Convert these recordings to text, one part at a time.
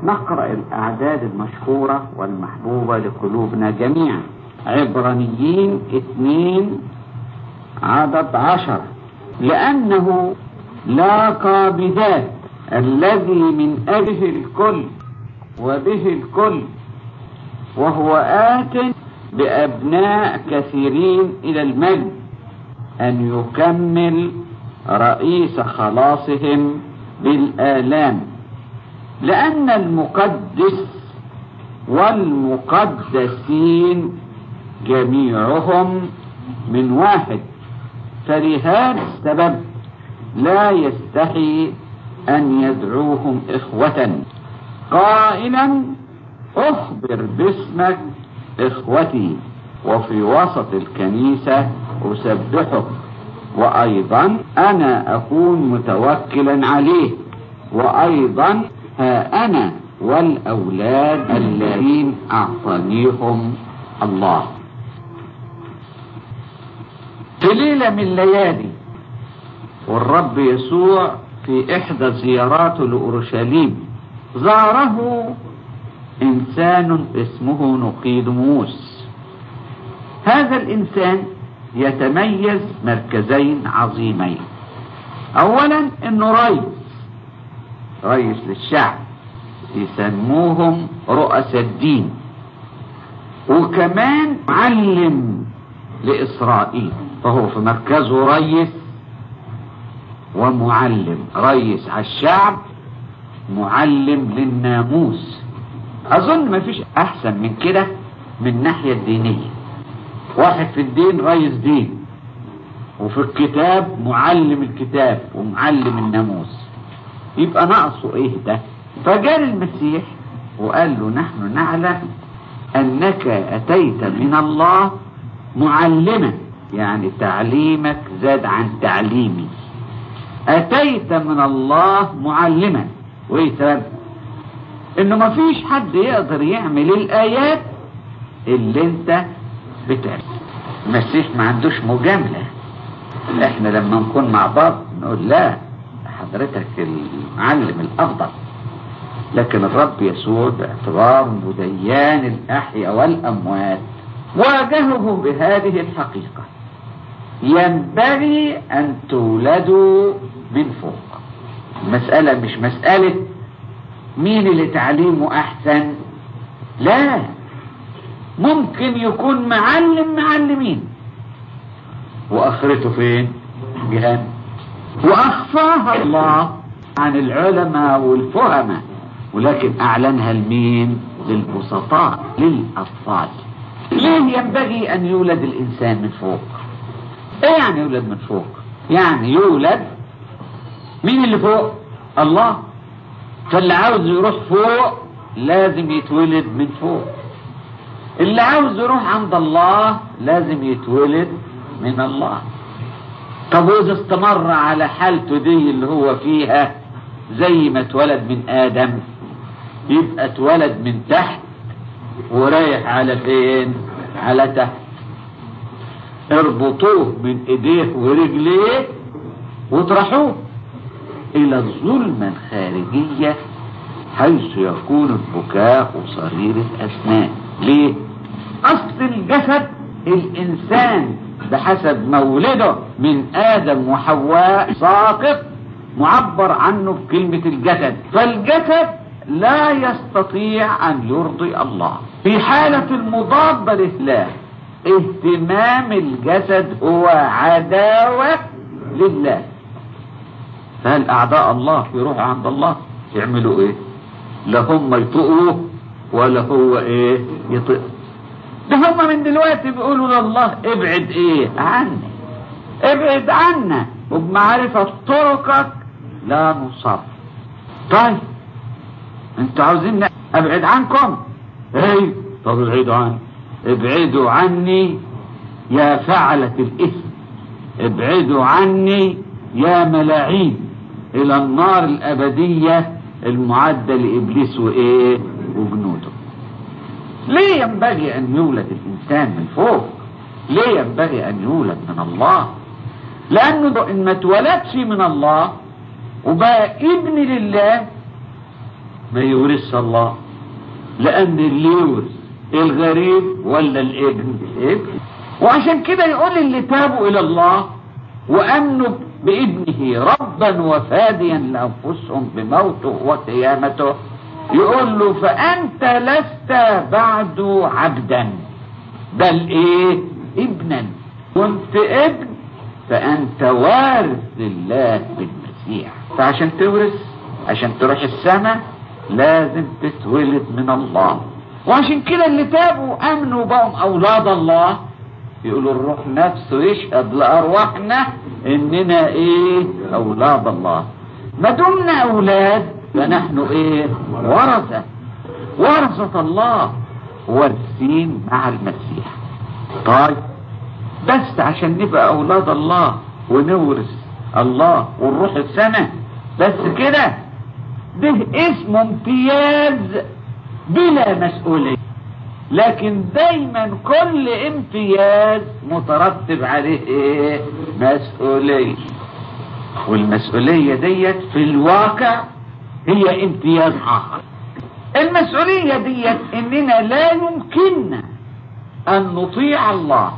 نقرأ الأعداد المشهورة والمحبوبة لقلوبنا جميعا عبرانيين اثنين عدد عشر لأنه لاقى بذات الذي من أجله الكل وبه الكل وهو آت بأبناء كثيرين إلى المجد أن يكمل رئيس خلاصهم بالآلام لأن المقدس والمقدسين جميعهم من واحد فلهذا السبب لا يستحي أن يدعوهم إخوة قائلا أخبر باسمك إخوتي وفي وسط الكنيسة أسبحك وأيضا أنا أكون متوكلا عليه وأيضا ها أنا والأولاد الذين أعطانيهم الله في ليلة من الليالي والرب يسوع في إحدى زياراته لأورشليم زاره إنسان اسمه نقيدموس هذا الإنسان يتميز مركزين عظيمين أولا إنه رئيس رئيس للشعب يسموهم رؤساء الدين وكمان معلم لإسرائيل فهو في مركزه رئيس ومعلم رئيس على الشعب معلم للناموس أظن ما فيش أحسن من كده من الناحية الدينية واحد في الدين رئيس دين وفي الكتاب معلم الكتاب ومعلم الناموس يبقى ناقصه ايه ده فجاء المسيح وقال له نحن نعلم انك اتيت من الله معلما يعني تعليمك زاد عن تعليمي اتيت من الله معلما وايه سبب انه ما فيش حد يقدر يعمل الايات اللي انت بتعمل المسيح ما عندوش مجاملة احنا لما نكون مع بعض نقول لا حضرتك المعلم الافضل لكن الرب يسوع باعتبار مديان الاحياء والاموات واجهه بهذه الحقيقة ينبغي ان تولدوا من فوق المسألة مش مسألة مين اللي تعليمه احسن لا ممكن يكون معلم معلمين واخرته فين جهنم واخفاها الله عن العلماء والفهماء ولكن اعلنها لمين للبسطاء للاطفال ليه ينبغي ان يولد الانسان من فوق ايه يعني يولد من فوق يعني يولد مين اللي فوق الله فاللي عاوز يروح فوق لازم يتولد من فوق اللي عاوز يروح عند الله لازم يتولد من الله طب واذا استمر على حالته دي اللي هو فيها زي ما اتولد من ادم يبقى اتولد من تحت ورايح على فين على تحت اربطوه من ايديه ورجليه واطرحوه الى الظلمة الخارجية حيث يكون البكاء وصرير الاسنان ليه اصل الجسد الانسان بحسب مولده من ادم وحواء ساقط معبر عنه بكلمة الجسد فالجسد لا يستطيع ان يرضي الله في حالة المضادة لله اهتمام الجسد هو عداوة لله فهل اعداء الله يروحوا عند الله يعملوا ايه لا هم يطقوه ولا هو ايه يطق ده هم من دلوقتي بيقولوا لله ابعد ايه عني ابعد عنا وبمعرفة طرقك لا نصر طيب انتوا عاوزين ابعد عنكم ايه طب ابعدوا عني ابعدوا عني يا فعلة الاثم ابعدوا عني يا ملاعين الى النار الابدية المعدة لابليس وايه وجنوده ليه ينبغي ان يولد الانسان من فوق ليه ينبغي ان يولد من الله لانه ان ما اتولدش من الله وبقى ابن لله ما يورث الله لأن اللي يورث الغريب ولا الابن الابن وعشان كده يقول اللي تابوا إلى الله وأمنوا بابنه ربا وفاديا لأنفسهم بموته وقيامته يقول له فأنت لست بعد عبدا بل إيه ابنا كنت ابن فأنت وارث لله بالمسيح فعشان تورث عشان تروح السماء لازم تتولد من الله وعشان كده اللي تابوا امنوا بقوا اولاد الله يقولوا الروح نفسه يشهد لارواحنا اننا ايه اولاد الله ما دمنا اولاد فنحن ايه ورثة ورثة الله وارثين مع المسيح طيب بس عشان نبقى اولاد الله ونورث الله ونروح السماء بس كده ده اسمه امتياز بلا مسؤولية لكن دايما كل امتياز مترتب عليه ايه مسؤولية والمسؤولية ديت في الواقع هي امتياز اخر المسؤولية ديت اننا لا يمكننا ان نطيع الله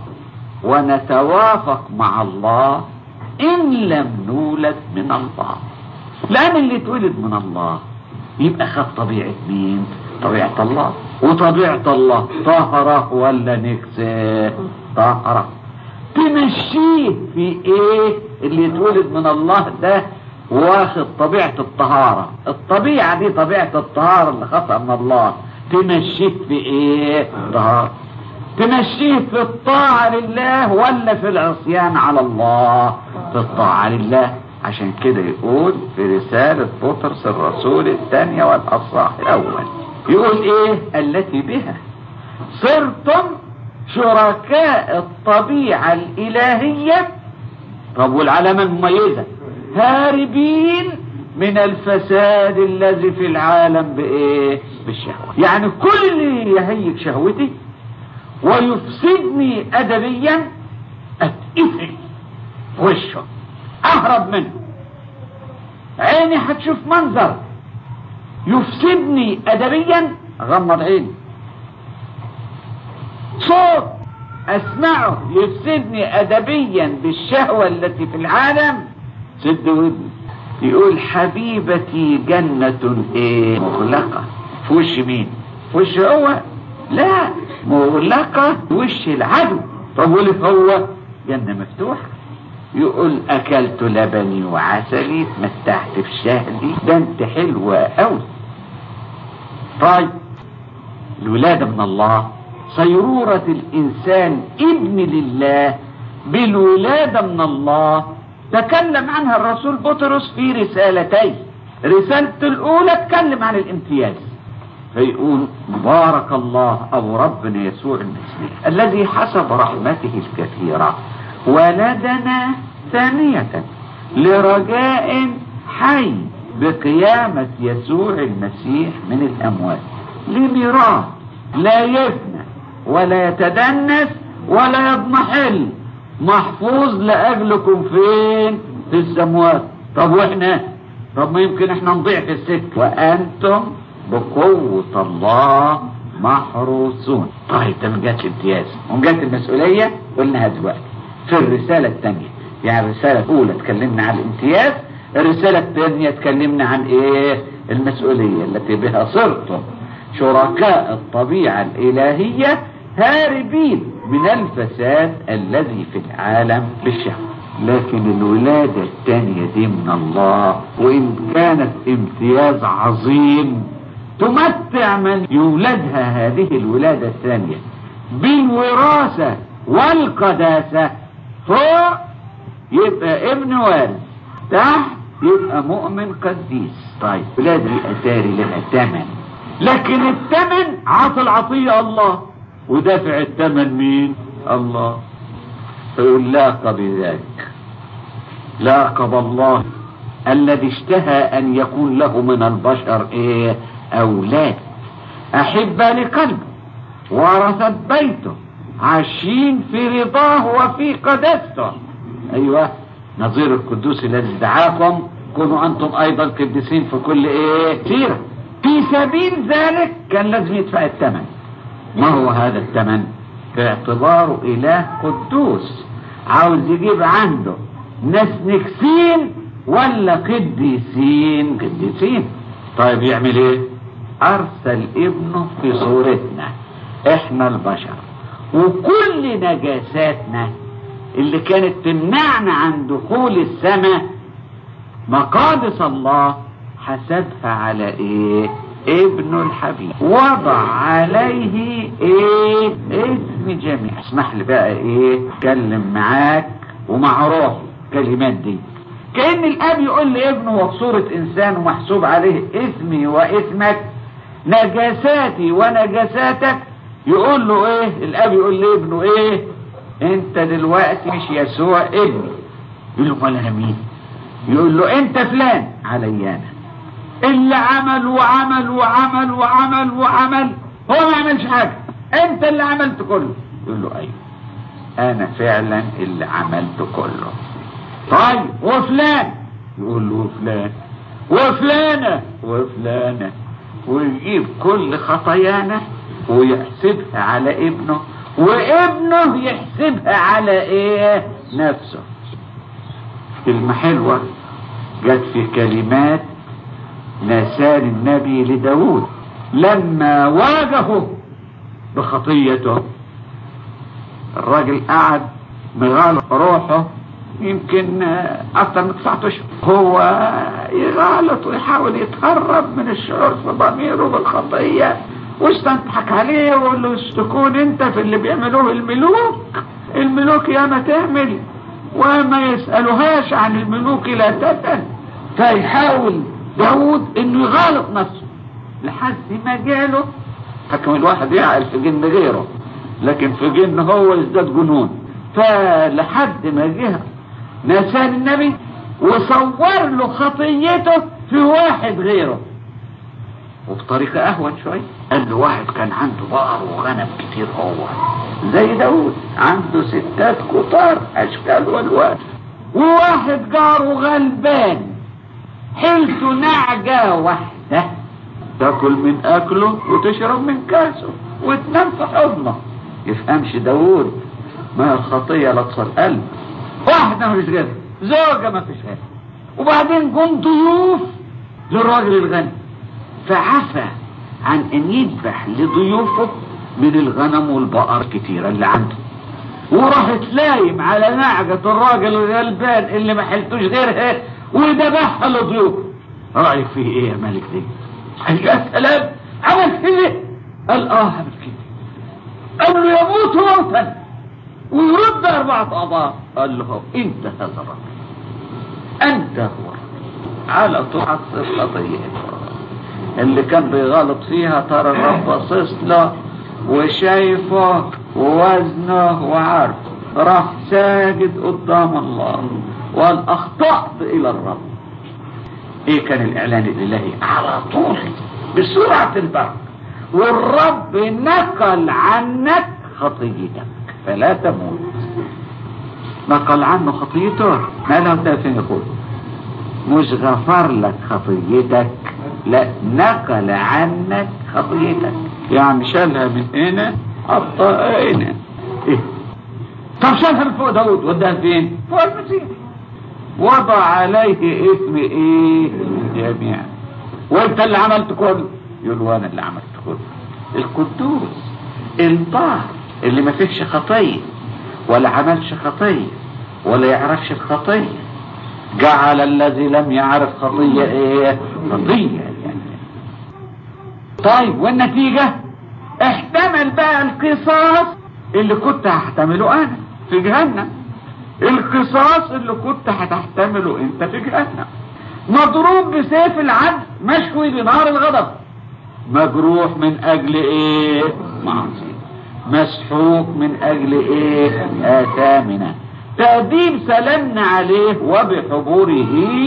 ونتوافق مع الله ان لم نولد من الله لان اللي اتولد من الله يبقى خد طبيعة مين طبيعة الله وطبيعة الله طهرة ولا نكسة طهرة تمشيه في ايه اللي يتولد من الله ده واخد طبيعة الطهارة الطبيعة دي طبيعة الطهارة اللي خطأ من الله تمشيه في ايه طهارة تمشيه في الطاعة لله ولا في العصيان على الله في الطاعة لله عشان كده يقول في رسالة بطرس الرسول الثانية والأصحاح الأول يقول ايه التي بها صرتم شركاء الطبيعة الإلهية طب والعلامة المميزة هاربين من الفساد الذي في العالم بايه بالشهوة يعني كل اللي يهيج شهوتي ويفسدني ادبيا اتقفل في وشه اهرب منه عيني هتشوف منظر يفسدني ادبيا غمض عيني صوت اسمعه يفسدني ادبيا بالشهوة التي في العالم سد ودني يقول حبيبتي جنة ايه مغلقة في وش مين في وش هو لا مغلقة في وش العدو طب واللي هو جنة مفتوحة يقول اكلت لبني وعسلي اتمتعت في شهدي ده انت حلوة قوي طيب الولادة من الله صيرورة الانسان ابن لله بالولادة من الله تكلم عنها الرسول بطرس في رسالتين رسالته الاولى اتكلم عن الامتياز فيقول بارك الله او ربنا يسوع المسيح الذي حسب رحمته الكثيرة ولدنا ثانية لرجاء حي بقيامة يسوع المسيح من الأموات لميراث لا يفنى ولا يتدنس ولا يضمحل محفوظ لأجلكم فين في السموات طب واحنا طب ما يمكن احنا نضيع في السكة وأنتم بقوة الله محروسون طيب ده من جهة الامتياز ومن جهة المسؤولية قلناها دلوقتي في الرسالة الثانية يعني الرسالة الأولى اتكلمنا عن الامتياز الرسالة الثانية اتكلمنا عن ايه المسؤولية التي بها صرتم شركاء الطبيعة الإلهية هاربين من الفساد الذي في العالم بالشهوة لكن الولادة الثانية دي من الله وإن كانت امتياز عظيم تمتع من يولدها هذه الولادة الثانية بالوراثة والقداسة فوق يبقى ابن وارث تحت يبقى مؤمن قديس طيب ولاد الأتاري لها ثمن لكن الثمن عطى العطية الله ودافع الثمن مين الله فيقول لاق بذلك لاقب الله الذي اشتهى ان يكون له من البشر ايه اولاد احبة لقلبه ورثت بيته عايشين في رضاه وفي قدسته ايوه نظير القدوس الذي دعاكم كونوا انتم ايضا قديسين في كل ايه سيرة في سبيل ذلك كان لازم يدفع الثمن ما هو هذا الثمن باعتباره اله قدوس عاوز يجيب عنده ناس نكسين ولا قديسين قديسين طيب يعمل ايه ارسل ابنه في صورتنا احنا البشر وكل نجاساتنا اللي كانت تمنعنا عن دخول السماء مقادس الله حسبها على ايه ابن الحبيب وضع عليه ايه اسم جميع اسمح لي بقى ايه اتكلم معاك ومع روحي الكلمات دي كأن الاب يقول لابنه وبصورة انسان ومحسوب عليه اسمي واسمك نجاساتي ونجاساتك يقول له ايه الاب يقول لابنه ايه انت دلوقتي مش يسوع ابني يقول له امال انا مين يقول له انت فلان علي انا اللي عمل وعمل وعمل وعمل وعمل هو ما عملش حاجه انت اللي عملت كله يقول له ايوه انا فعلا اللي عملت كله طيب وفلان يقول له فلان وفلانة وفلانة ويجيب كل خطايانا ويحسبها على ابنه وابنه يحسبها على ايه نفسه كلمة حلوة جت في كلمات نسان النبي لداود لما واجهه بخطيته الراجل قعد مغالط روحه يمكن اكتر من تسعة اشهر هو يغالط ويحاول يتهرب من الشعور في ضميره بالخطية واستنضحك عليه ويقول له تكون انت في اللي بيعملوه الملوك الملوك يا ما تعمل وما يسألوهاش عن الملوك لا تسأل فيحاول داود انه يغالط نفسه لحد ما جاله حكم الواحد يعقل في جن غيره لكن في جن هو يزداد جنون فلحد ما جه نسان النبي وصور له خطيته في واحد غيره وبطريقة أهون شوية قال له واحد كان عنده بقر وغنم كتير هو زي داود عنده ستات كتار أشكال والوان وواحد جاره غلبان حلته نعجة واحدة تاكل من أكله وتشرب من كاسه وتنام في حضنه يفهمش داود ما الخطية لطف القلب واحدة ما فيش غيرها زوجة ما فيش غيرها وبعدين جم ضيوف للراجل الغني فعفى عن ان يذبح لضيوفه من الغنم والبقر كتيرة اللي عنده وراحت لايم على نعجة الراجل الغلبان اللي ما حلتوش غيرها وذبحها لضيوفه رأيك فيه ايه يا ملك دي قال يا سلام عمل كده قال اه عمل كده قال له يموت موتا ويرد أربعة أضعاف قال له أنت هذا الرجل أنت هو على تعصب خطيئته اللي كان بيغلط فيها ترى الرب باصص له وشايفه ووزنه وعارفه راح ساجد قدام الله وقال أخطأت إلى الرب إيه كان الإعلان الإلهي على طول بسرعة البرق والرب نقل عنك خطيتك فلا تموت نقل عنه خطيته ما له تأثير يقول مش غفر لك خطيتك لا نقل عنك خطيتك يعني شالها من هنا حطها هنا إيه؟ طب شالها من فوق داود وداها فين فوق المسيح وضع عليه اسم ايه جميعا وانت اللي عملت كله يقول وانا اللي عملت كله القدوس الطاهر اللي ما فيهش خطيه ولا عملش خطيه ولا يعرفش الخطيه جعل الذي لم يعرف خطيه ايه خطيه يعني. طيب والنتيجه احتمل بقى القصاص اللي كنت هحتمله انا في جهنم القصاص اللي كنت هتحتمله انت في جهنم مضروب بسيف العدل مشوي بنار الغضب مجروح من اجل ايه معصيه مسحوق من اجل ايه اثامنا تأديب سلمنا عليه وبحضوره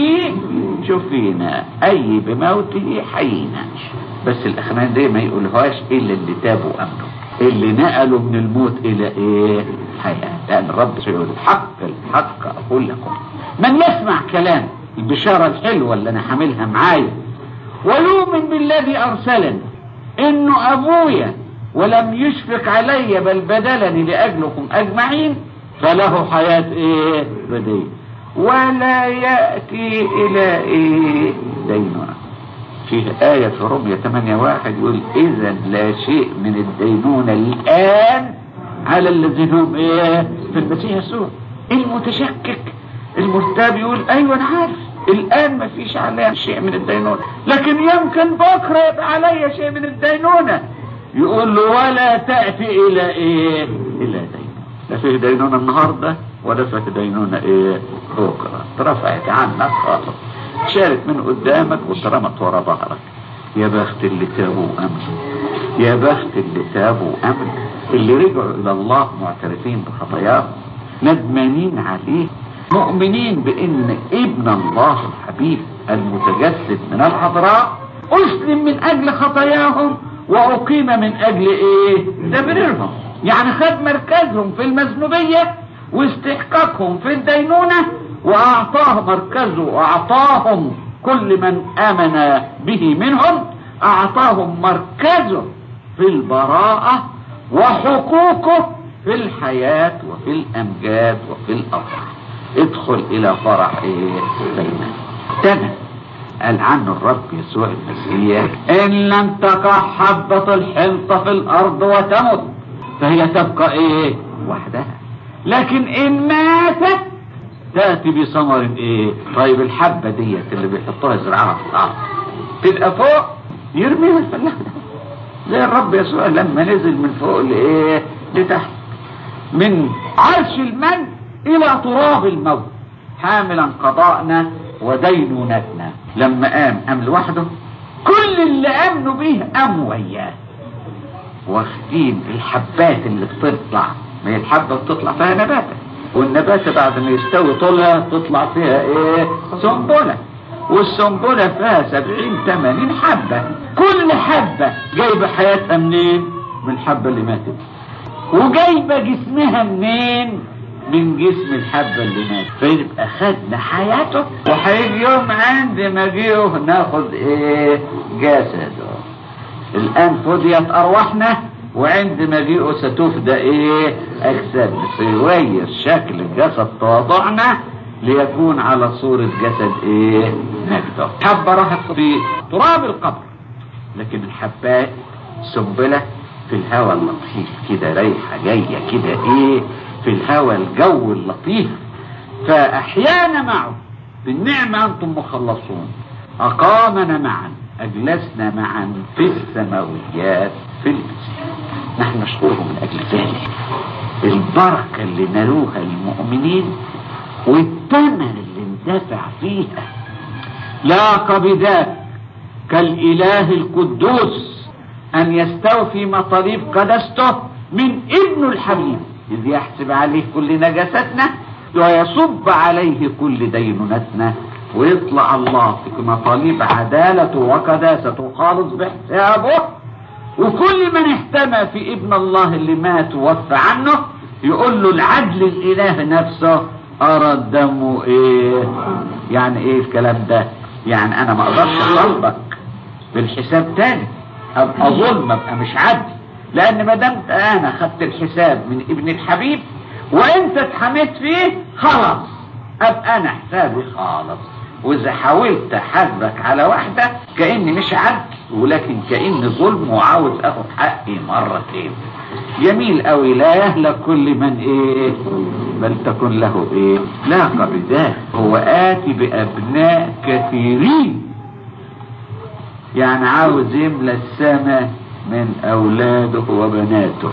شفينا اي بموته حيينا بس الاخرين دي ما يقولهاش الا اللي تابوا امنه اللي نقلوا من الموت الى ايه حياة لان الرب سيقول الحق الحق اقول لكم من يسمع كلام البشارة الحلوة اللي انا حاملها معايا ويؤمن بالذي أرسلني إنه أبويا ولم يشفق علي بل بدلني لأجلكم أجمعين فله حياة إيه بديل ولا يأتي إلى إيه ديننا فيه آية في رمية 8 واحد يقول إذا لا شيء من الدينونة الآن على الذين هم إيه في المسيح يسوع المتشكك المرتاب يقول أيوة أنا عارف الآن ما فيش عليا شيء من الدينونة لكن يمكن بكرة يبقى عليا شيء من الدينونة يقول له ولا تأتي إلى إيه إلى دينونة لا فيه دينونة النهاردة ولا فيه دينونة إيه بكرة اترفعت عنك خالص شالت من قدامك واترمت ورا ظهرك يا بخت اللي تابوا أمن يا بخت اللي تابوا أمن اللي رجعوا إلى الله معترفين بخطاياهم ندمانين عليه مؤمنين بأن ابن الله الحبيب المتجسد من الحضراء أسلم من أجل خطاياهم وأقيم من أجل إيه تبريرهم يعني خد مركزهم في المذنوبية واستحقاقهم في الدينونة وأعطاه مركزه وأعطاهم كل من آمن به منهم أعطاهم مركزه في البراءة وحقوقه في الحياة وفي الأمجاد وفي الأفراح ادخل إلى فرح إيه دايما تمام قال عنه الرب يسوع المسيح إن لم تقع حبة الحنطة في الأرض وتمت فهي تبقى إيه وحدها لكن إن ماتت تأتي بثمر إيه طيب الحبة ديت اللي بيحطوها يزرعها في الأرض تبقى فوق يرميها الفلاح زي الرب يسوع لما نزل من فوق لإيه لتحت من عرش المن إلى تراب الموت حاملا قضاءنا ودينونتنا لما قام قام لوحده كل اللي امنوا بيه قاموا وياه واخدين الحبات اللي بتطلع ما هي الحبة بتطلع فيها نباتة والنباتة بعد ما يستوي طولها تطلع فيها ايه سنبلة والسنبلة فيها سبعين تمانين حبة كل حبة جايبة حياتها منين من الحبة اللي ماتت وجايبة جسمها منين من جسم الحبة اللي مات فيبقى خدنا حياته وهيجي يوم عند مجيئه ناخد ايه جسده الان فضيت ارواحنا وعند مجيئه ستفدى ايه اجسادنا سيغير شكل الجسد تواضعنا ليكون على صورة جسد ايه مجده حبة راحت في تراب القبر لكن الحبات سنبلة في الهواء اللطيف كده رايحة جاية كده ايه في الهوى الجو اللطيف فأحيانا معه بالنعمة أنتم مخلصون أقامنا معا أجلسنا معا في السماويات في المسيح نحن نشكره من أجل ذلك البركة اللي نالوها المؤمنين والثمن اللي اندفع فيها لا بذاك كالإله القدوس أن يستوفي مطالب قدسته من ابن الحبيب إذ يحسب عليه كل نجاستنا ويصب عليه كل دينونتنا ويطلع الله في مطالب عدالته وقداسته خالص بحسابه وكل من احتمى في ابن الله اللي مات ووفى عنه يقول له العدل الاله نفسه ارى دمه ايه يعني ايه الكلام ده يعني انا ما اقدرش اطالبك بالحساب تاني ابقى ظلم ابقى مش عدل لان ما دمت انا خدت الحساب من ابن الحبيب وانت اتحميت فيه خلاص ابقى انا حسابي خالص واذا حاولت احاسبك على واحدة كاني مش عدل ولكن كاني ظلم وعاوز اخد حقي مرتين جميل قوي لا يهلك كل من ايه بل تكن له ايه لا بذاك هو اتي بابناء كثيرين يعني عاوز يملى السماء من اولاده وبناته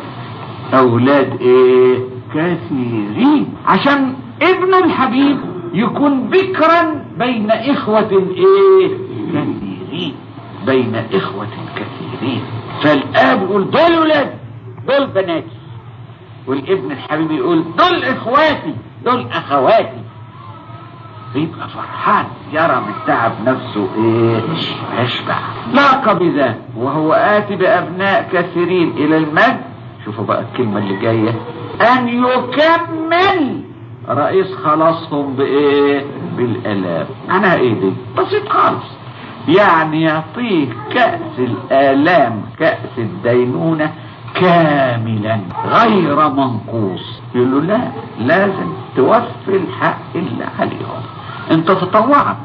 اولاد ايه كثيرين عشان ابن الحبيب يكون بكرا بين اخوة ايه كثيرين بين اخوة كثيرين فالاب يقول دول ولاد دول بناتي والابن الحبيب يقول دول اخواتي دول اخواتي يبقى فرحان يرى من تعب نفسه ايه يشبع لاقى بذلك وهو آتي بأبناء كثيرين إلى المجد شوفوا بقى الكلمة اللي جاية أن يكمل رئيس خلاصهم بإيه بالآلام أنا إيه دي بسيط خالص يعني يعطيه كأس الآلام كأس الدينونة كاملا غير منقوص يقول له لا لازم توفي الحق اللي عليهم انت تطوعت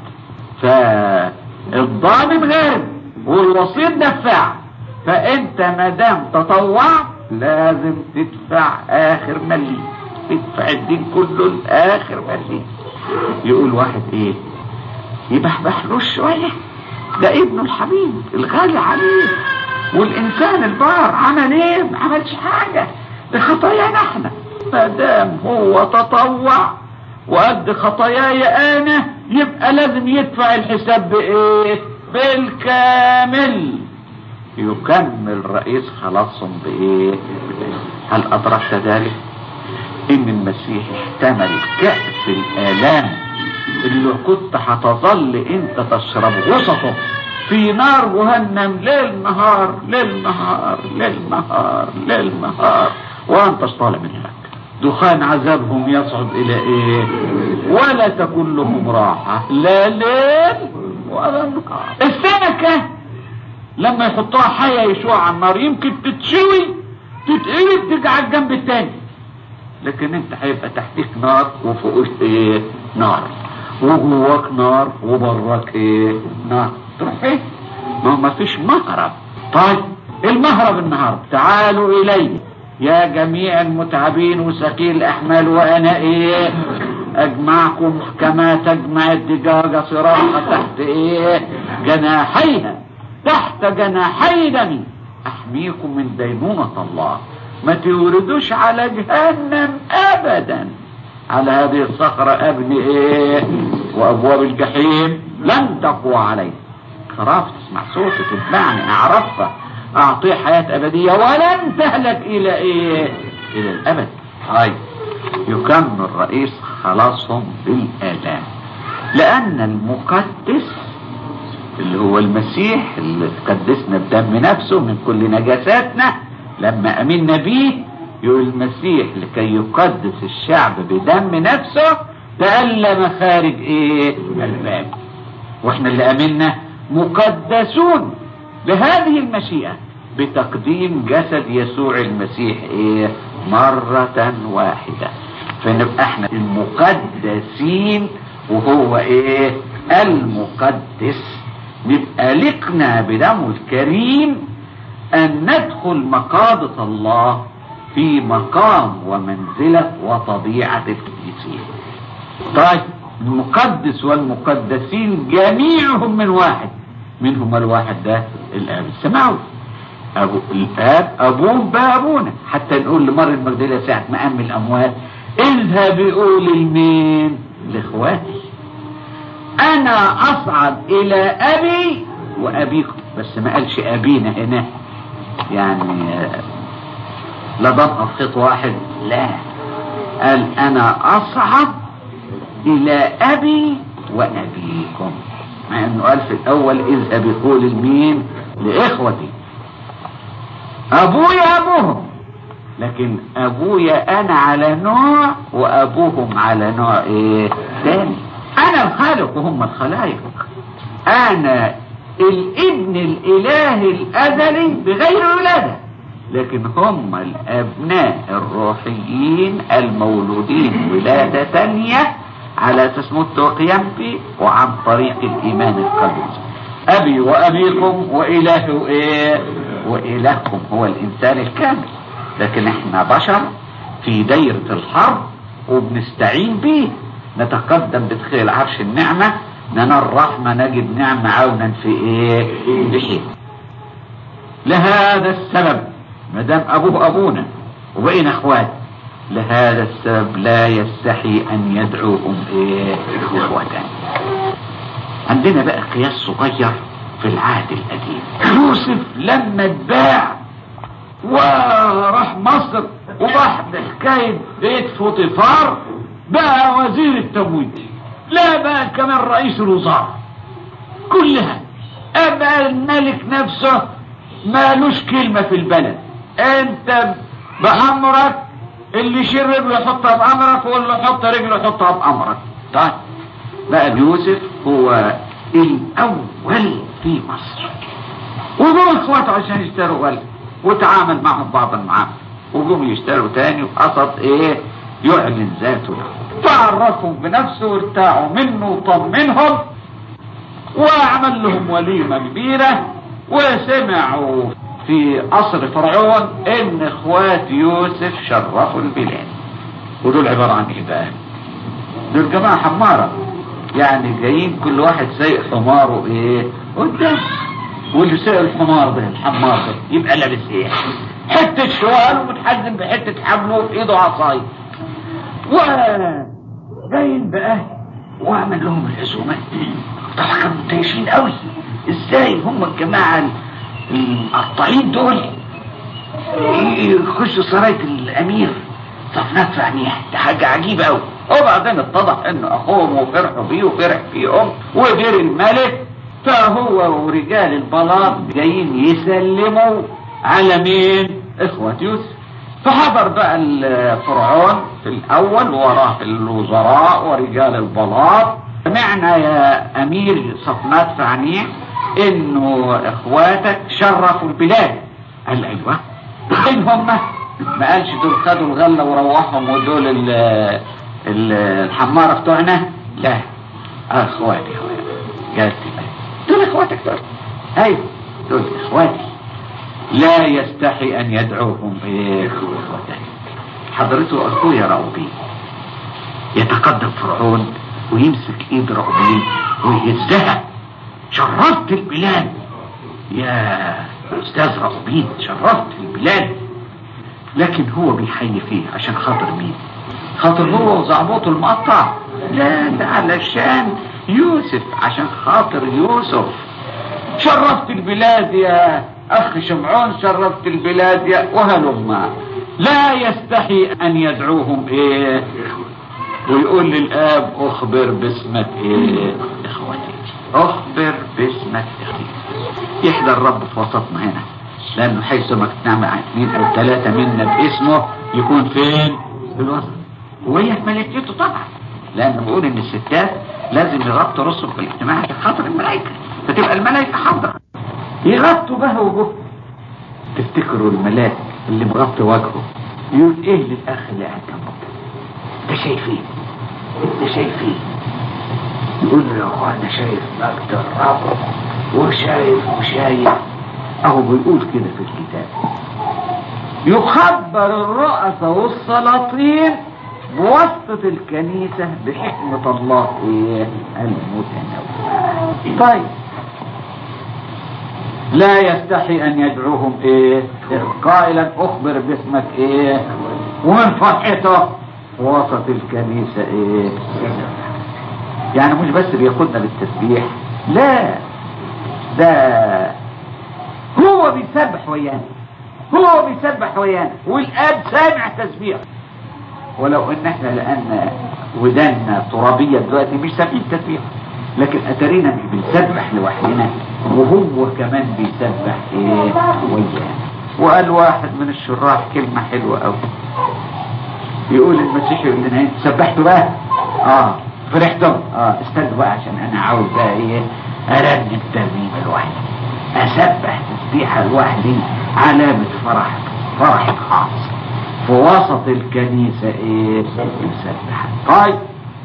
فالضامن غير والوسيط دفع فانت ما دام تطوعت لازم تدفع اخر مليم تدفع الدين كله لاخر مليم يقول واحد ايه يبحبح له شويه ده ابنه الحبيب الغالي عليه والانسان البار عمل ايه ما عملش حاجه دي خطايانا احنا ما دام هو تطوع وقد خطاياي انا يبقى لازم يدفع الحساب بايه بالكامل يكمل رئيس خلاصهم بايه هل ادركت ذلك ان المسيح احتمل كأس الالام اللي كنت هتظل انت تشرب غصته في نار جهنم ليل نهار ليل نهار ليل نهار ليل نهار وانت طالع من هناك دخان عذابهم يصعد الى ايه ولا تكون لهم راحة لا ليل ولا نهار السمكة لما يحطوها حية يشوع على النار يمكن تتشوي تتقلب ترجع على الجنب التاني لكن انت هيبقى تحتيك نار وفوقك ايه نار وجواك نار وبراك ايه نار تروح فين ما ما فيش مهرب طيب المهرب النهارده تعالوا الي يا جميع المتعبين وثقيل الاحمال وانا ايه اجمعكم كما تجمع الدجاجه صراحه تحت ايه جناحيها تحت جناحي دمي احميكم من دينونه الله ما توردوش على جهنم ابدا على هذه الصخرة ابني ايه وابواب الجحيم لن تقوى عليه خراف تسمع صوته تتبعني اعرفها اعطيه حياة ابدية ولن تهلك الى ايه الى الابد هاي يكمل رئيس خلاصهم بالالام لان المقدس اللي هو المسيح اللي قدسنا بدم نفسه من كل نجاساتنا لما امنا بيه يقول المسيح لكي يقدس الشعب بدم نفسه تألم خارج ايه الباب واحنا اللي امنا مقدسون بهذه المشيئة بتقديم جسد يسوع المسيح ايه مرة واحدة فنبقى احنا المقدسين وهو ايه المقدس نبقى لقنا بدمه الكريم ان ندخل مقابض الله في مقام ومنزلة وطبيعة القديسين طيب المقدس والمقدسين جميعهم من واحد منهم الواحد ده الاب السماوي أبو الاب ابوه بابونا حتى نقول لمر المجدلة ساعة ما أم الأموال اذهب قول لمين لاخواتي انا اصعد الى ابي وابيكم بس ما قالش ابينا هنا يعني لا ضم خيط واحد لا قال انا اصعد الى ابي وابيكم مع انه قال في الاول اذهب يقول المين لاخوتي ابويا ابوهم لكن ابويا انا على نوع وابوهم على نوع ايه ثاني انا الخالق وهم الخلائق انا الابن الاله الازلي بغير ولاده لكن هم الابناء الروحيين المولودين ولادة ثانية على اساس موت وقيامتي وعن طريق الايمان القلبي ابي وابيكم واله ايه والهكم هو الانسان الكامل لكن احنا بشر في دايرة الحرب وبنستعين به نتقدم بدخيل عرش النعمة ننال رحمة نجد نعمة عونا في ايه بحين لهذا السبب ما دام ابوه ابونا وبقينا اخوات لهذا السبب لا يستحي ان يدعوهم ايه اخوة عندنا بقى قياس صغير في العهد القديم يوسف لما اتباع وراح مصر وراح بحكاية بيت فوطيفار بقى وزير التموين لا بقى كمان رئيس الوزراء كلها أبقى الملك نفسه مالوش كلمة في البلد انت بأمرك اللي يشيل رجله يحطها بأمرك واللي يحط رجله يحطها بأمرك طيب بقى يوسف هو الاول في مصر وجم اخواته عشان يشتروا ولد وتعامل معهم بعض المعامل وجم يشتروا تاني وقصد ايه يعلن ذاته فعرفهم بنفسه وارتاعوا منه وطمنهم وعمل لهم وليمة كبيرة وسمعوا في قصر فرعون ان اخوات يوسف شرفوا البلاد ودول عبارة عن ايه بقى دول جماعة حمارة يعني جايين كل واحد سايق حماره ايه قدام واللي سايق الحمار ده الحمار ده يبقى لابس ايه حتة شوال ومتحزم بحتة حبل وفي ايده عصاية وجايين بقى واعمل لهم العزومات طبعا كانوا متيشين قوي ازاي هم الجماعة المقطعين دول يخشوا سراية الامير صفنات في عينيها ده حاجة عجيبة قوي وبعدين اتضح انه اخوهم وفرحوا بيه وفرح فيهم وغير الملك فهو ورجال البلاط جايين يسلموا على مين اخوة يوسف فحضر بقى الفرعون في الاول وراه الوزراء ورجال البلاط سمعنا يا امير صفنات في عينيه انه اخواتك شرفوا البلاد قال ايوه فين هم ما قالش دول خدوا الغلة وروحهم ودول ال ال الحمارة بتوعنا لا اخواتي اخواتي قالت دول اخواتك دول ايوه دول اخواتي لا يستحي ان يدعوهم ايه اخواتك حضرته اخويا رأوبي يتقدم فرعون ويمسك ايد رأوبي ويهزها شرفت البلاد يا استاذ رأوبين شرفت البلاد لكن هو بيحيي فيه عشان خاطر مين خاطر هو وزعبوطه المقطع لا ده علشان يوسف عشان خاطر يوسف شرفت البلاد يا اخ شمعون شرفت البلاد يا وهلما لا يستحي ان يدعوهم ايه ويقول للاب اخبر باسمك ايه اخوتي اخبر باسمك اختي يحضر الرب في وسطنا هنا لانه حيث ما نعمل اثنين او ثلاثة منا باسمه يكون فين في الوسط وهي في ملكيته طبعا لانه بيقول ان الستات لازم يغطوا راسهم في الاجتماع عشان خاطر الملائكة فتبقى الملائكة حاضرة يغطوا بها وجهه تفتكروا الملاك اللي مغطي وجهه يقول ايه للاخ اللي قاعد جنبك انت شايف ايه انت شايف ايه يقول له يا اخوانا شايف مجد الرب وشايف وشايف اهو بيقول كده في الكتاب يخبر الرؤساء والسلاطين بواسطة الكنيسة بحكمة الله ايه المتنوعة طيب لا يستحي ان يدعوهم ايه قائلا اخبر باسمك ايه ومن فرحته وسط الكنيسة ايه يعني مش بس بياخدنا للتسبيح لا ده هو بيسبح ويانا هو بيسبح ويانا والاب سامع تسبيح ولو ان احنا لان ودنا ترابية دلوقتي مش سامعين تسبيح لكن اتارينا مش بنسبح لوحدنا وهو كمان بيسبح ايه ويانا وقال واحد من الشراح كلمة حلوة قوي يقول المسيح يقول لنا انت سبحتوا بقى اه فرحتم اه استنوا بقى عشان انا عاوز بقى ايه ارنم ترنيمه لوحدي اسبح تسبيحه لوحدي علامة فرح فرح خاص في وسط الكنيسة ايه يسبح طيب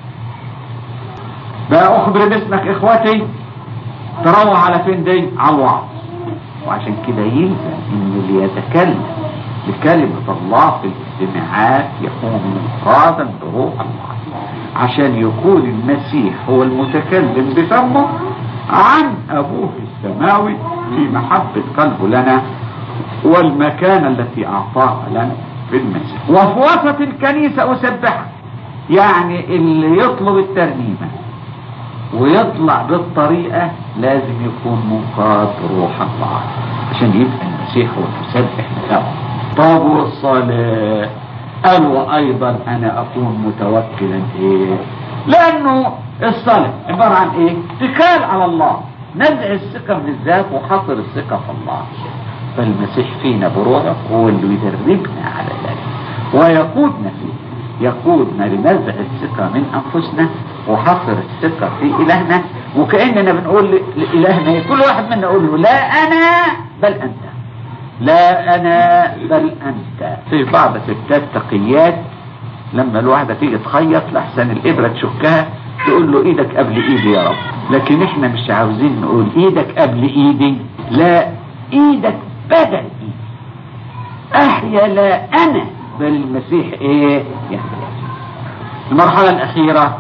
بقى اخبر باسمك اخواتي تروح على فين دي على الوعظ وعشان كده يلزم ان اللي يتكلم بكلمة الله في الاجتماعات يكون منفرادا بروح الله عشان يكون المسيح هو المتكلم بفمه عن ابوه السماوي في محبة قلبه لنا والمكانة التي اعطاها لنا في المسيح وفي وسط الكنيسة اسبحها يعني اللي يطلب الترنيمة ويطلع بالطريقة لازم يكون منقاد روح الله عشان يبقى المسيح هو المسبح له طب والصلاة قال وايضا انا اكون متوكلا ايه لانه الصلاة عبارة عن ايه اتكال على الله نزع الثقة من الذات وحصر الثقة في الله فالمسيح فينا بروحه هو اللي يدربنا على ذلك ويقودنا فيه يقودنا لنزع الثقة من أنفسنا وحصر الثقة في إلهنا وكأننا بنقول لإلهنا إيه؟ كل واحد منا يقول له لا أنا بل أنت لا أنا بل أنت في بعض ستات تقيات لما الواحدة تيجي تخيط لأحسن الإبرة تشكها تقول له إيدك قبل إيدي يا رب لكن إحنا مش عاوزين نقول إيدك قبل إيدي لا إيدك بدل إيدي أحيا لا أنا بل المسيح إيه يحيا المرحلة الأخيرة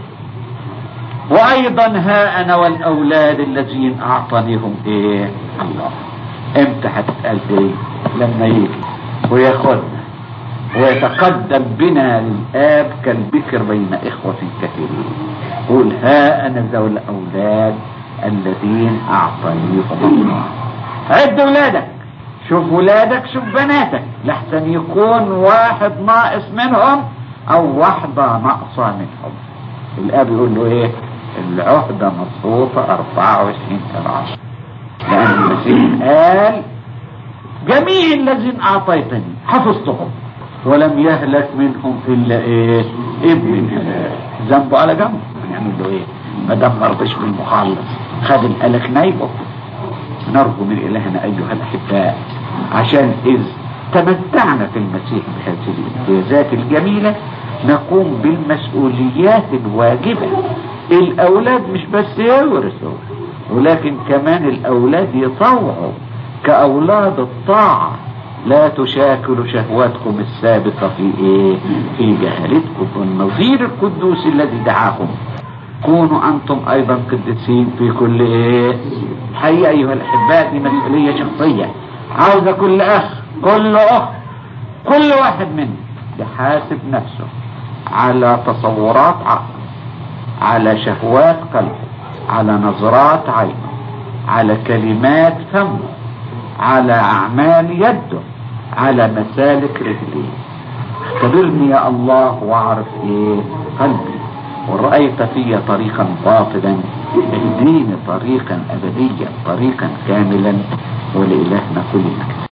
وأيضا ها أنا والأولاد الذين أعطانيهم إيه الله إمتى هتتقال إيه لما يجي وياخدنا ويتقدم بنا للآب كالبكر بين إخوة كثيرين قول ها أنا ذو الأولاد الذين أعطانيهم الله عد أولادك شوف ولادك شوف بناتك لحسن يكون واحد ناقص منهم أو واحدة ناقصة منهم الآب يقول له إيه العهدة مصروفة 24 10 لأن المسيح قال جميع الذين أعطيتني حفظتهم ولم يهلك منهم إلا إيه ابن الهلاك ذنبه على جنب يعمل له إيه ما دام ما رضيش بالمخلص خد الهلك نايبه نرجو من إلهنا أيها الأحباء عشان إذ تمتعنا في المسيح بهذه الامتيازات الجميلة نقوم بالمسؤوليات الواجبة الأولاد مش بس يورثوا ولكن كمان الأولاد يطوعوا كأولاد الطاعة لا تشاكل شهواتكم السابقة في ايه في جهالتكم والنظير القدوس الذي دعاكم كونوا انتم ايضا قديسين في كل ايه الحقيقة ايها الاحباء دي مسؤولية شخصية عاوزة كل اخ كل اخ كل واحد منا يحاسب نفسه على تصورات عقله على شهوات قلبه على نظرات عينه على كلمات فمه على اعمال يده على مسالك رجليه اختبرني يا الله واعرف ايه قلبي ورأيت في طريقا باطلا اهديني طريقا ابديا طريقا كاملا ولإلهنا كل مكان